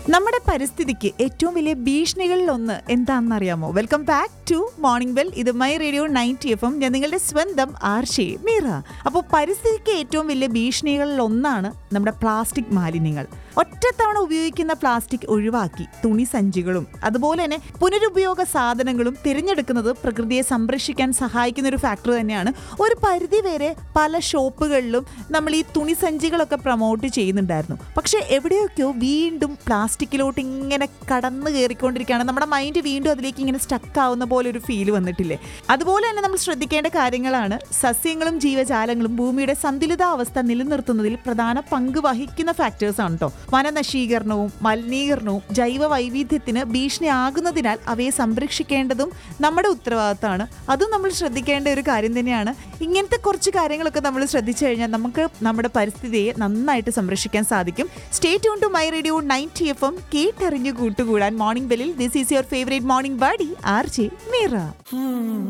നമ്മുടെ പരിസ്ഥിതിക്ക് ഏറ്റവും വലിയ ഭീഷണികളിൽ ഒന്ന് എന്താണെന്നറിയാമോ welcome back to morning bell ഇത് my radio ninety F M ഞാൻ നിങ്ങളുടെ സ്വന്തം ആർഷി മീറ അപ്പോൾ പരിസ്ഥിതിക്ക് ഏറ്റവും വലിയ ഭീഷണികളിൽ ഒന്നാണ് നമ്മുടെ പ്ലാസ്റ്റിക് മാലിന്യങ്ങൾ ഒറ്റത്തവണ ഉപയോഗിക്കുന്ന പ്ലാസ്റ്റിക് ഒഴിവാക്കി തുണി സഞ്ചികളും അതുപോലെ തന്നെ പുനരുപയോഗ സാധനങ്ങളും തിരഞ്ഞെടുക്കുന്നത് പ്രകൃതിയെ സംരക്ഷിക്കാൻ സഹായിക്കുന്ന ഒരു ഫാക്ടർ തന്നെയാണ് ഒരു പരിധി വരെ പല ഷോപ്പുകളിലും നമ്മൾ ഈ തുണി സഞ്ചികളൊക്കെ പ്രൊമോട്ട് ചെയ്യുന്നുണ്ടായിരുന്നു പക്ഷേ എവിടെയൊക്കെയോ വീണ്ടും പ്ലാസ്റ്റിക്കിലോട്ട് ഇങ്ങനെ കടന്നു കയറിക്കൊണ്ടിരിക്കുകയാണ് നമ്മുടെ മൈൻഡ് വീണ്ടും അതിലേക്ക് ഇങ്ങനെ സ്റ്റക്ക് ആവുന്ന പോലെ ഒരു ഫീൽ വന്നിട്ടില്ലേ അതുപോലെ തന്നെ നമ്മൾ ശ്രദ്ധിക്കേണ്ട കാര്യങ്ങളാണ് സസ്യങ്ങളും ജീവജാലങ്ങളും ഭൂമിയുടെ സന്തുലിതാവസ്ഥ നിലനിർത്തുന്നതിൽ പ്രധാന പങ്ക് വഹിക്കുന്ന ഫാക്ടേഴ്സ് ആണ് കേട്ടോ വനനശീകരണവും മലിനീകരണവും ജൈവ വൈവിധ്യത്തിന് ഭീഷണിയാകുന്നതിനാൽ അവയെ സംരക്ഷിക്കേണ്ടതും നമ്മുടെ ഉത്തരവാദിത്തമാണ് അതും നമ്മൾ ശ്രദ്ധിക്കേണ്ട ഒരു കാര്യം തന്നെയാണ് ഇങ്ങനത്തെ കുറച്ച് കാര്യങ്ങളൊക്കെ നമ്മൾ ശ്രദ്ധിച്ചു കഴിഞ്ഞാൽ നമുക്ക് നമ്മുടെ പരിസ്ഥിതിയെ നന്നായിട്ട് സംരക്ഷിക്കാൻ സാധിക്കും stay tune to my radio ninety F M കേട്ടറിഞ്ഞു കൂട്ടുകൂടാൻ മോർണിംഗ് ബെല്ലിൽ this is your favourite morning buddy R J Meera